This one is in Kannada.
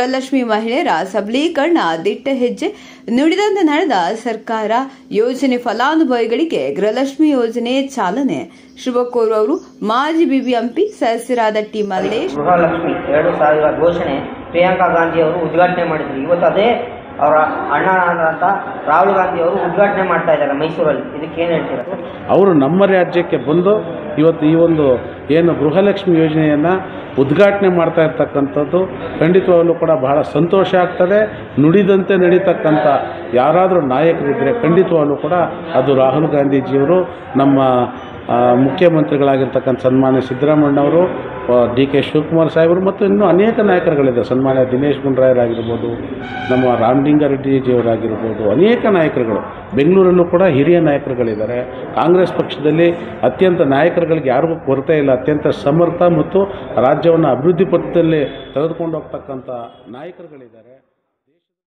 ಗೃಹಲಕ್ಷ್ಮಿ ಮಹಿಳೆಯರ ಸಬಲೀಕರಣ ದಿಟ್ಟ ಹೆಜ್ಜೆ ನುಡಿದಂತೆ ನಡೆದ ಸರ್ಕಾರ ಯೋಜನೆ ಫಲಾನುಭವಿಗಳಿಗೆ ಗೃಹಲಕ್ಷ್ಮಿ ಯೋಜನೆ ಚಾಲನೆ ಶುಭ ಕೋರುವವರು ಮಾಜಿ ಬಿಬಿಎಂಪಿ ಸದಸ್ಯರಾದ ಟಿ ಮಲ್ಲೇಶ್ ಗೃಹಲಕ್ಷ್ಮಿ ಎರಡು ಸಾವಿರ ಘೋಷಣೆ ಪ್ರಿಯಾಂಕಾ ಗಾಂಧಿ ಅವರು ಉದ್ಘಾಟನೆ ಮಾಡಿದ್ರು ಇವತ್ತು ಅದೇ ಅವರ ಅಣ್ಣ ಅಂತ ರಾಹುಲ್ ಗಾಂಧಿ ಅವರು ಉದ್ಘಾಟನೆ ಮಾಡ್ತಾ ಇದ್ದಾರೆ ಮೈಸೂರಲ್ಲಿ ಇದಕ್ಕೆ ಏನು ಹೇಳ್ತೀರಾ ಸರ್ ಅವರು ನಮ್ಮ ರಾಜ್ಯಕ್ಕೆ ಬಂದು ಇವತ್ತು ಈ ಒಂದು ಏನು ಗೃಹಲಕ್ಷ್ಮಿ ಯೋಜನೆಯನ್ನು ಉದ್ಘಾಟನೆ ಮಾಡ್ತಾ ಇರ್ತಕ್ಕಂಥದ್ದು ಖಂಡಿತವಾಗಲೂ ಕೂಡ ಬಹಳ ಸಂತೋಷ ಆಗ್ತದೆ ನುಡಿದಂತೆ ನಡೀತಕ್ಕಂಥ ಯಾರಾದರೂ ನಾಯಕರಿದ್ದರೆ ಖಂಡಿತವಾಗಲೂ ಕೂಡ ಅದು ರಾಹುಲ್ ಗಾಂಧೀಜಿಯವರು ನಮ್ಮ ಆ, ಮುಖ್ಯಮಂತ್ರಿಗಳಾಗಿರ್ತಕ್ಕಂಥ ಸನ್ಮಾನ್ಯ ಸಿದ್ದರಾಮಣ್ಣವರು ಡಿ ಕೆ ಶಿವಕುಮಾರ್ ಸಾಹೇಬರು ಮತ್ತು ಇನ್ನೂ ಅನೇಕ ನಾಯಕರುಗಳಿದ್ದಾರೆ ಸನ್ಮಾನ್ಯ ದಿನೇಶ್ ಗುಂಡ್ರಾಯರಾಗಿರ್ಬೋದು ನಮ್ಮ ರಾಮಲಿಂಗಾರೆಡ್ಡಿಜಿಯವರಾಗಿರ್ಬೋದು ಅನೇಕ ನಾಯಕರುಗಳು ಬೆಂಗಳೂರಲ್ಲೂ ಕೂಡ ಹಿರಿಯ ನಾಯಕರುಗಳಿದ್ದಾರೆ ಕಾಂಗ್ರೆಸ್ ಪಕ್ಷದಲ್ಲಿ ಅತ್ಯಂತ ನಾಯಕರುಗಳಿಗೆ ಯಾರಿಗೂ ಕೊರತೆ ಇಲ್ಲ ಅತ್ಯಂತ ಸಮರ್ಥ ಮತ್ತು ರಾಜ್ಯವನ್ನು ಅಭಿವೃದ್ಧಿ ಪಥದಲ್ಲಿ ತೆಗೆದುಕೊಂಡು ಹೋಗ್ತಕ್ಕಂಥ ನಾಯಕರುಗಳಿದ್ದಾರೆ